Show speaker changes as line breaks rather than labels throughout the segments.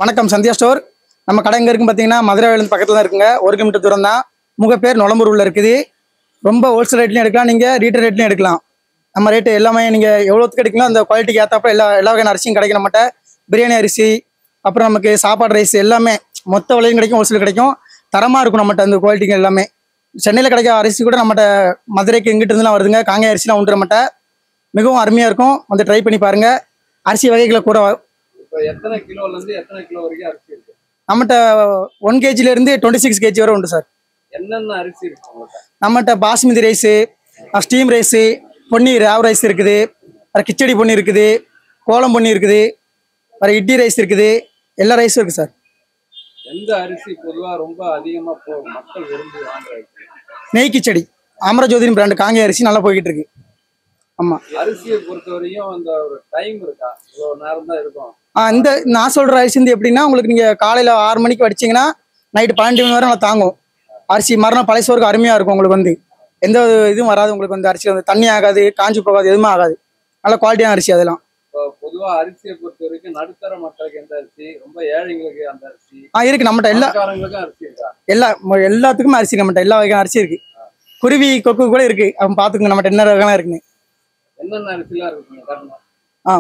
வணக்கம் சந்தியா ஸ்டோர் நம்ம கடை எங்கே இருக்குன்னு பார்த்தீங்கன்னா மதுரையிலேருந்து பக்கத்தில் தான் இருக்குங்க ஒரு கிலோமீட்டர் தூரம் தான் முக பேர் நுளம்பூரில் இருக்குது ரொம்ப ஹோல்சேல் ரேட்லையும் எடுக்கலாம் நீங்கள் ரீட்டைல் ரேட்லையும் எடுக்கலாம் நம்ம ரேட்டு எல்லாமே நீங்கள் எவ்வளோத்துக்கு எடுக்கலாம் அந்த குவாலிட்டிக்கு ஏற்றப்ப எல்லா எல்லா வகையான அரிசியும் கிடைக்கும் நம்மகிட்ட பிரியாணி அரிசி அப்புறம் நமக்கு சாப்பாடு ரைஸ் எல்லாமே மொத்த விலையும் கிடைக்கும் ஹோல்சேல் கிடைக்கும் தரமாக இருக்கும் நம்மகிட்ட அந்த குவாலிட்டிங்க எல்லாமே சென்னையில் கிடைக்கிற அரிசி கூட நம்மகிட்ட மதுரைக்கு எங்கிட்ட இருந்துலாம் வருதுங்க காங்காய அரிசிலாம் உண்டு நம்மகிட்ட மிகவும் அருமையாக இருக்கும் வந்து ட்ரை பண்ணி பாருங்கள் அரிசி வகைகளை கூட
இப்போ எத்தனை கிலோல இருந்து எத்தனை கிலோ வரைக்கும் அரிசி இருக்கு
நம்மகிட்ட ஒன் கேஜிலேருந்து டுவெண்ட்டி சிக்ஸ் கேஜி வரை உண்டு சார்
என்னென்ன அரிசி இருக்கு உங்கள்கிட்ட
நம்மகிட்ட basmati rice steam rice Ponni raw rice இருக்குது வேறு கிச்சடி பொன்னி இருக்குது கோலம் பொன்னி இருக்குது வேறு இட்லி ரைஸ் இருக்குது எல்லா ரைஸும் இருக்குது சார்
எந்த அரிசி பொதுவா ரொம்ப அதிகமா போ மக்கள் விரும்பி வாங்குறாங்க
நெய் கிச்சடி அமரஜோதின் பிராண்டு காங்கேய அரிசி நல்லா போய்கிட்டு இருக்கு ஆமாம்
அரிசியை பொறுத்தவரையும் அந்த ஒரு டைம் இருக்கா இவ்வளவு நேரம் தான் இருக்கும்
இந்த நான் சொல்கிற அரிசி வந்து எப்படின்னா உங்களுக்கு நீங்கள் காலையில் ஆறு மணிக்கு வடிச்சிங்கன்னா நைட்டு பன்னெண்டு மணி வரை நல்லா தாங்கும் அரிசி மறுநாள் பழைய சோறுக்கு அருமையாக இருக்கும் உங்களுக்கு வந்து எந்த ஒரு இதுவும் வராது உங்களுக்கு வந்து அரிசி வந்து தண்ணி ஆகாது காஞ்சி போகாது எதுவுமே ஆகாது நல்ல குவாலிட்டியான அரிசி அதெல்லாம்
இப்போ பொதுவா அரிசியை பொறுத்த வரைக்கும் நடுத்தர மக்களுக்கு எந்த அரிசி ரொம்ப ஏழைங்களுக்கு அந்த அரிசி
ஆ இருக்கு நம்மகிட்ட எல்லா
பணக்காரங்களுக்கும் அரிசி இருக்கா
எல்லா ம- எல்லாத்துக்குமே அரிசி நம்மகிட்ட எல்லா வகையான அரிசி இருக்கு குருவி கொக்கு கூட இருக்கு அவன் பார்த்துக்கோங்க நம்மகிட்ட என்ன வகைலாம் இருக்குன்னு
என்னென்ன அரிசிலாம் இருக்கு கொஞ்சம் காட்டுங்க
ஆ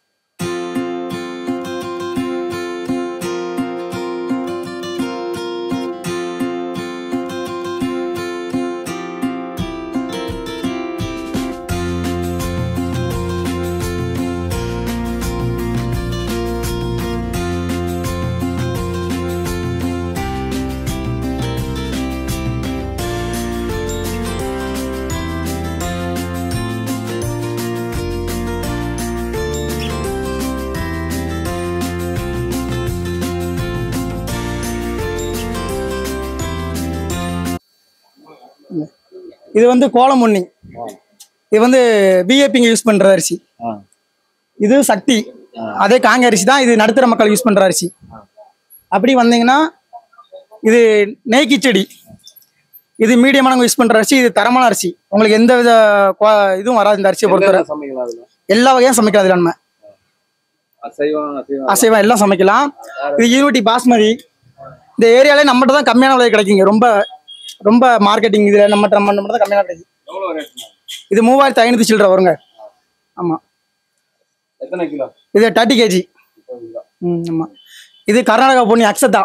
இது வந்து கோலம் முன்னி இது வந்து பிஏபிங்க யூஸ் பண்ற அரிசி இது சக்தி அதே காங்க அரிசி தான் இது நடுத்தர மக்கள் யூஸ் பண்ற அரிசி அப்படி வந்தீங்கன்னா இது நெய் கிச்சடி இது மீடியமானவங்க யூஸ் பண்ற அரிசி இது தரமான அரிசி உங்களுக்கு எந்த வித குவா- இதுவும் வராது இந்த அரிசியை பொறுத்தவரை
என்னென்ன சமைக்கலாம் அதுல
எல்லா வகையும் சமைக்கலாம் இதுல நம்ம
அசைவம் அசைவம்
அசைவம் எல்லாம் சமைக்கலாம் இது யூனிட்டி பாஸ்மதி இந்த ஏரியாலே நம்மகிட்ட தான் கம்மியான விலை கிடைக்குங்க ரொம்ப ரொம்ப மார்க்கெட்டிங் இதுல நம்மகிட்ட நம்ம நம்மகிட்ட தான் கம்மியான கிடைக்கும்
எவ்வளவு ரேட்
இது மூவாயிரத்தி ஐநூத்தி சில்லற வருங்க ஆமா
எத்தனை கிலோ
இது தேர்ட்டி கேஜி
முப்பது கிலோ
ம் ஆமா இது கர்நாடகா பொன்னி அக்ஸத்தா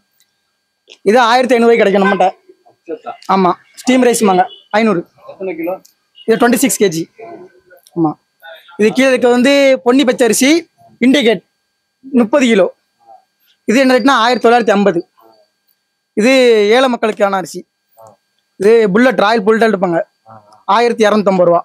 இது ஆயிரத்தி ஐநூறுவாய்க்கு கிடைக்கும் நம்மகிட்ட
அச்சத்தா
ஆமா ஸ்டீம் ரைஸ்மாங்க ஐநூறு
எத்தனை கிலோ
இது டுவெண்ட்டி சிக்ஸ் கேஜி ஆமா இது கீழே இருக்க வந்து பொன்னி பச்சரிசி இண்டிகேட் முப்பது கிலோ இது என்ன ரேட்னா ஆயிரத்தி தொள்ளாயிரத்தி ஐம்பது இது ஏழை மக்களுக்கான அரிசி இது புல்லட் ராயல் புல்லட் இருப்பாங்க ஆயிரத்தி இரநூத்தம்பது ரூபா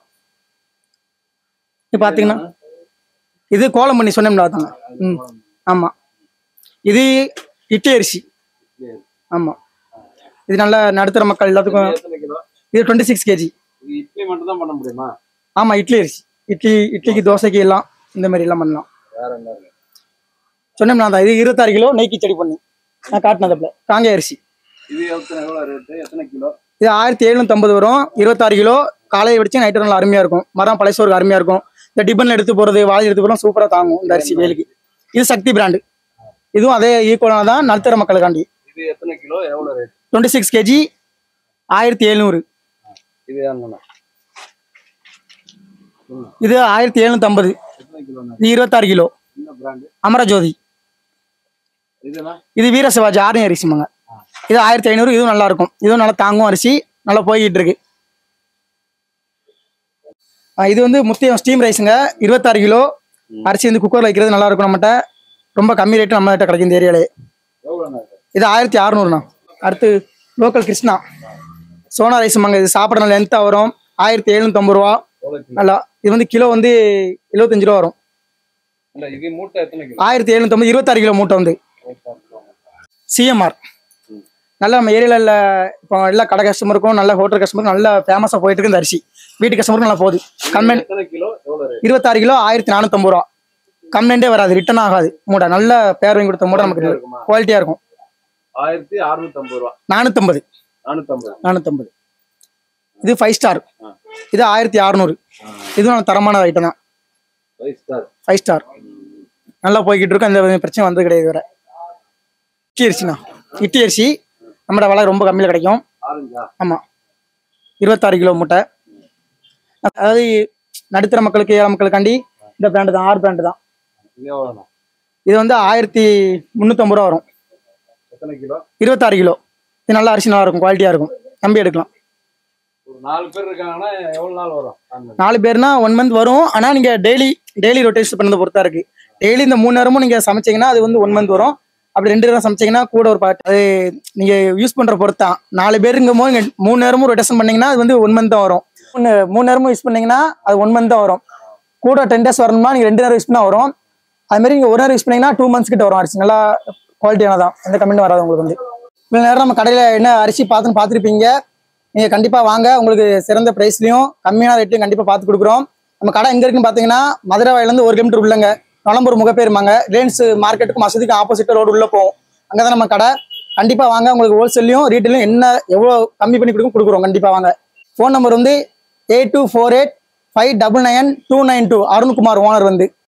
இது பார்த்தீங்கன்னா இது கோலம் பண்ணி சொன்னோம்ல தாங்க ம் ஆமாம் இது இட்லி அரிசி ஆமாம் இது நல்ல நடுத்தர மக்கள் எல்லாத்துக்கும்
எத்தனை கிலோ
இது டுவெண்ட்டி சிக்ஸ் கேஜி
இது இட்லி மட்டும் தான் பண்ண முடியுமா
ஆமாம் இட்லி அரிசி இட்லி இட்லிக்கு தோசைக்கு எல்லாம் இந்த மாதிரி எல்லாம் பண்ணலாம்
வேற என்ன இருக்கு
சொன்னோம்னா தான் இது இருபத்தாறு கிலோ நெய் கிச்சடி பண்ணி நான் காட்டினதுல காங்காய அரிசி
இது எத்தனை எவ்வளவு ரேட்டு எத்தனை கிலோ
இது ஆயிரத்தி எழுநூத்தம்பது வரும் இருபத்தாறு கிலோ காலையை வச்சு நைட்டு நல்லா அருமையாக இருக்கும் மரம் பழைய சோறுக்கு அருமையாக இருக்கும் இந்த டிபன்ல எடுத்து போகிறது வாழை எடுத்து போகிறோம் சூப்பராக தாங்கும் இந்த அரிசி வேலுக்கு இது சக்தி பிராண்டு இதுவும் அதே ஈக்குவலாக தான் நடுத்தர மக்களுக்காண்டி
இது எத்தனை கிலோ எவ்வளவு ரேட்
டுவெண்ட்டி சிக்ஸ் கேஜி ஆயிரத்தி எழுநூறு
இது என்னண்ணா
இது ஆயிரத்தி எழுநூத்தம்பது
எத்தனை கிலோண்ணா
இது இருபத்தாறு கிலோ
என்ன பிராண்டு
அமரஜோதி
இதுனா
இது வீர சிவாஜி ஆரணி அரிசிமாங்க இது ஆயிரத்தி ஐநூறு இதுவும் நல்லா இருக்கும் இதுவும் நல்லா தாங்கும் அரிசி நல்லா போய்கிட்டு இருக்கு ஆ, இது வந்து முத்தியம் ஸ்டீம் ரைஸுங்க இருபத்தாறு கிலோ அரிசி வந்து குக்கரில் வைக்கிறது நல்லா இருக்கும் நம்மகிட்ட ரொம்ப கம்மி ரேட்டு நம்மகிட்ட கிடைக்கும் இந்த ஏரியாலே
எவ்வளோண்ணா இது
இது ஆயிரத்தி அறநூறுண்ணா அடுத்து லோக்கல் கிருஷ்ணா சோனா ரைஸுமாங்க இது சாப்பிட நல்லா லென்த்தாக வரும் ஆயிரத்தி எழுநூத்தம்பது ரூபா
எவ்வளோ கிலோ
நல்லா இது வந்து கிலோ வந்து எழுபத்தஞ்சு ரூபா வரும்
இல்ல இது மூட்டை எத்தனை கிலோ
ஆயிரத்தி எழுநூத்தம்பது இருபத்தாறு கிலோ மூட்டை வந்து சிஎம்ஆர் நல்ல நம்ம ஏரியாவில் இப்போ எல்லா கடை கஸ்டமருக்கும் நல்ல ஹோட்டல் கஸ்டமருக்கும் நல்ல ஃபேமஸாக போயிட்டு இருக்கு இந்த அரிசி வீட்டு கஸ்டமருக்கும் நல்லா போகுது கம்ப்ளைண்ட்
எத்தனை கிலோ எவ்வளவு ரேட்
இருபத்தாறு கிலோ ஆயிரத்தி நானூற்றம்பது ரூபா கம்ப்ளைண்டே வராது ரிட்டர்ன் ஆகாது மூடை நல்ல பேர் வாங்கி கொடுத்த மூடை நமக்கு
இருக்குமா
குவாலிட்டியாக இருக்கும்
ஆயிரத்தி அறுநூத்தம்பது ரூபா
நானூற்றம்பது
நானூத்தம்பது
நானூற்றம்பது இது ஃபைவ் ஸ்டார்
ஆ.
இது ஆயிரத்தி அறநூறு இதுவும் நல்ல தரமான ஐட்டம் தான்
ஃபைவ் ஸ்டார்
ஃபைவ் ஸ்டார் நல்லா போய்கிட்டு இருக்கும் எந்த பிரச்சனை வந்தது கிடையாது வேற இட்லி அரிசிண்ணா இட்லி அரிசி நம்மளோட விலை ரொம்ப கம்மியில் கிடைக்கும்
ஆரஞ்சா
ஆமாம் இருபத்தாறு கிலோ மூட்டை அதாவது நடுத்தர மக்களுக்கு ஏழை மக்களுக்காண்டி இந்த பிராண்டு தான் ஆறு பிராண்டு தான்
இது எவ்வளோண்ணா
இது வந்து ஆயிரத்தி முந்நூற்றம்பது ரூபா வரும்
எத்தனை கிலோ
இருபத்தாறு கிலோ இது நல்ல அரிசி நல்லா இருக்கும் குவாலிட்டியாக இருக்கும் நம்பி எடுக்கலாம்
ஒரு நாலு பேர் இருக்காங்கன்னா எவ்வளவு நாள் வரும் தாங்க
நாலு பேர்னா ஒன் மந்த் வரும் ஆனால் நீங்கள் டெய்லி டெய்லி ரொட்டேஷன் பண்ணதை பொறுத்தா இருக்கு டெய்லி இந்த மூணு நேரமும் நீங்கள் சமைச்சீங்கன்னா அது வந்து ஒன் மந்த் வரும் அப்படி ரெண்டு நேரம் சமைச்சீங்கன்னா கூட ஒரு பாட்டு அது நீங்கள் யூஸ் பண்ணுற பொறுத்தான் நாலு பேருங்கும் போது நீங்கள் மூணு நேரமும் ரொட்டேஷன் பண்ணீங்கன்னா அது வந்து ஒன் மந்த் தான் வரும் மூணு மூணு நேரமும் யூஸ் பண்ணீங்கன்னா அது ஒன் மந்த் தான் வரும் கூட டென் டேஸ் வரணும்னா நீங்கள் ரெண்டு நேரம் யூஸ் பண்ணால் வரும் அது மாதிரி நீங்கள் ஒரு நேரம் யூஸ் பண்ணீங்கன்னா டூ மந்த்ஸ் கிட்ட வரும் அரிசி நல்லா குவாலிட்டியானதான் எந்த கமெண்ட் வராது உங்களுக்கு வந்து இவ்வளோ நேரம் நம்ம கடையில் என்ன அரிசி பார்த்துன்னு பார்த்துருப்பீங்க நீங்கள் கண்டிப்பாக வாங்க உங்களுக்கு சிறந்த ப்ரைஸ்லையும் கம்மியான ரேட்லையும் கண்டிப்பாக பார்த்து கொடுக்குறோம் நம்ம கடை எங்கே இருக்குன்னு பார்த்தீங்கன்னா மதுரை வயலேருந்து ஒரு கிலோமீட்டர் உள்ளங்க நலம்பூர் முகப்பேருமாங்க ரிலையன்ஸ் மார்க்கெட்டுக்கும் மசூதிக்கு ஆப்போசிட் ரோடு உள்ளே போகும் அங்கே தான் நம்ம கடை கண்டிப்பாக வாங்க உங்களுக்கு ஹோல்சேல்லையும் ரீட்டைலையும் என்ன எவ்வளோ கம்மி பண்ணி கொடுக்கும் கொடுக்குறோம் கண்டிப்பாக வாங்க ஃபோன் நம்பர் வந்து eight two four eight five double nine two nine two Arunkumar owner வந்து